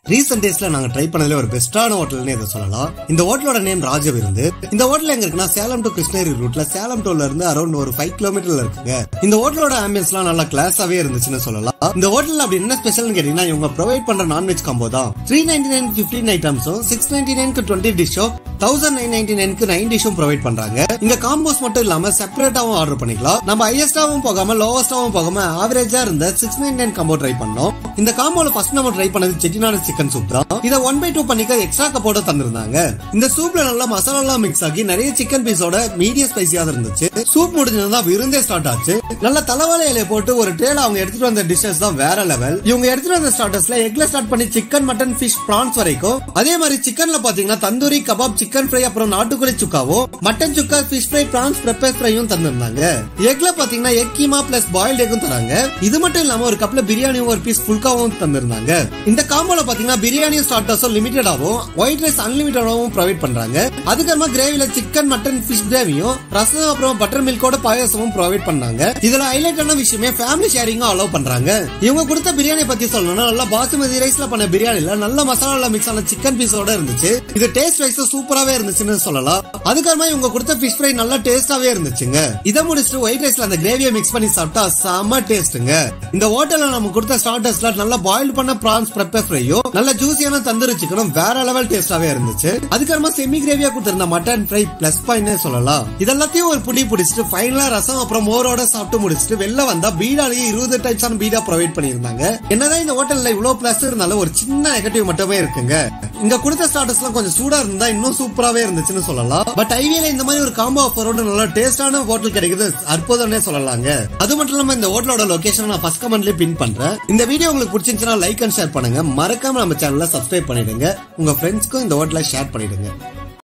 recent டேஸ்ல நாங்க try பண்ணதுல ஒரு பெஸ்டான ஹோட்டல்னு இதை சொல்லலாம் இந்த ஹோட்டலோட நேம் ராஜவிருந்து இந்த ஹோட்டல் எங்க இருக்குன்னா சேலம் டு கிருஷ்ணகிரி ரூட்ல சேலம் டோல்ல இருந்து அரௌண்ட் ஒரு ஃபைவ் கிலோமீட்டர்ல இருக்குங்க இந்த ஹோட்டலோட ஆம்பியன்ஸ்லாம் நல்லா கிளாஸாவே இருந்துச்சுன்னு சொல்லலாம் இந்த ஹோட்டல்ல அப்படி என்ன ஸ்பெஷல்னு கேட்டீங்கன்னா இவங்க ப்ரொவைட் பண்ற நான்வெஜ் காம்போ தான் த்ரீ நைன்டி நைன் பிப்டீன் ஐட்டம்ஸும் சிக்ஸ் நைன்டி நைன்க்கு டுவெண்ட்டி டிஷ்ஷும் தௌசண்ட் நைன் நைன்டி நைன்க்கு நைன் டிஷ்ஷும் ப்ரொவைட் பண்றாங்க இங்க காம்போஸ் மட்டும் இல்லாம செப்பரேட்டாவும் ஆர்டர் பண்ணிக்கலாம் நம்ம ஹையஸ்டாவும் போகாம லோவஸ்டாவும் போகாம ஆவரேஜா இருந்த six nine nine combo try பண்ணோம் இந்த காம்போல ஃபர்ஸ்ட் நம்ம ட்ரை பண்ணது செட்டிநாடு சிக்கன் சூப் தான் இதை ஒன் பை டூ பண்ணிக்க எக்ஸ்ட்ரா கப்போட தந்திருந்தாங்க இந்த சூப்ல நல்லா மசாலா எல்லாம் மிக்ஸ் ஆகி நிறைய சிக்கன் பீஸோட மீடியம் ஸ்பைசியா இருந்துச்சு சூப் முடிஞ்சதுதான் விருந்தே ஸ்டார்ட் ஆச்சு நல்ல தலைவாழை இலைய போட்டு ஒரு ட்ரேல அவங்க எடுத்துட்டு வந்த டிஷஸ் தான் வேற லெவல் இவங்க எடுத்துட்டு வந்த ஸ்டார்டர்ஸ்ல எக்ல ஸ்டார்ட் பண்ணி சிக்கன் மட்டன் ஃபிஷ் பிரான்ஸ் வரைக்கும் அதே மாதிரி சிக்கன்ல பாத்தீங்கன்னா தந்தூரி கபாப் சிக்கன் ஃப்ரை அப்புறம் நாட்டுக்கோழி சுக்காவும் mutton chukka fish fry prawns pepper ஃப்ரையும் தந்திருந்தாங்க எக்ல பாத்தீங்கன்னா எக் கீமா பிளஸ் பாயில்ட் எக்கும் தராங்க இது மட்டும் இல்லாம ஒரு கப்ல பிரியாணியும் ஒரு பீஸ் ஃபுல்காவும் தந்திருந்தாங்க இந்த காம்போல பாத்தீங்கன்னா பிரியாணியும் ஸ்டார்டர்ஸும் லிமிட்டடாவும் ஒயிட் ரைஸ் அன்லிமிட்டடாவும் ப்ரொவைட் பண்றாங்க அதுக்கப்புறமா கிரேவில சிக்கன் மட்டன் ஃபிஷ் கிரேவியும் ரசம் அப்புறம் பட்டர் மில்கோட பாயாசமும் ப்ரொவைட் பண்ணாங்க இதுல ஹைலைட்டான விஷயமே ஃபேமிலி ஷேரிங்கும் அலோவ் பண்றாங்க இவங்க கொடுத்த பிரியாணி பத்தி சொல்லணும்னா நல்லா பாசுமதி ரைஸ்ல பண்ண பிரியாணில நல்ல மசாலா மிக்ஸ் ஆன சிக்கன் பீஸோட இருந்துச்சு இது டேஸ்ட் வைஸ் சூப்பராவே இருந்துச்சுன்னு சொல்லலாம் அதுக்கப்புறமா இவங்க கொடுத்த ஃபிஷ் ஃப்ரை நல்லா டேஸ்டாவே இருந்துச்சுங்க இதை முடிச்சுட்டு ஒயிட் ரைஸ்ல அந்த கிரேவியை மிக்ஸ் பண்ணி சாப்பிட்டா செம்ம டேஸ்ட்டுங்க இந்த ஹோட்டல்ல நம்ம கொடுத்த ஸ்டார்டர்ஸ்ல நல்லா பாயில் பண்ண பிரான்ஸ் பெப்பர் ஃப்ரையும் நல்ல ஜூசியான தந்தூரி சிக்கனும் வேற லெவல் டேஸ்டாவே இருந்துச்சு அதுக்கப்புறமா செமி கிரேவியா கொடுத்திருந்த மட்டன் ஃப்ரை பிளஸ் பாயிண்ட்னே சொல்லலாம் இதெல்லாத்தையும் ஒரு புடி பிடிச்சிட்டு ஃபைனலா ரசம் அப்புறம் மோரோட சாப்பிட்டு முடிச்சிட்டு வெளில வந்தா பீடாலேயே இருபது டைப்ஸான பீடா ப்ரொவைட் பண்ணியிருந்தாங்க என்னதான் இந்த ஹோட்டல்ல இவ்வளவு பிளஸ் இருந்தாலும் ஒரு சின்ன நெகட்டிவ் மட்டுமே இருக்குங்க இங்க கொடுத்த ஸ்டார்டர்ஸ் எல்லாம் கொஞ்சம் சூடா இருந்தா இன்னும் சூப்பராவே இருந்துச்சுன்னு சொல்லலாம் பட் ஐவியில இந்த மாதிரி ஒரு காம்போ ஆஃபரோட நல்ல டேஸ்டான ஹோட்டல் கிடைக்குது அற்புதம்னே சொல்லலாங்க அது மட்டும் இல்லாம இந்த ஹோட்டலோட லொகேஷன் நான் ஃபர்ஸ்ட் கமெண்ட்லயே பின் பண்றேன் இந்த வீடியோ உங்களுக்கு பிடிச்சிருந்துச்சுன்னா லைக் அண்ட் ஷேர் பண்ணுங்க மறக்காம நம்ம சேனலை சப்ஸ்கிரைப் பண்ணிடுங்க உங்க ஃப்ரெண்ட்ஸ்க்கும் இந்த ஹோட்டலை ஷேர் பண்ணிடுங்க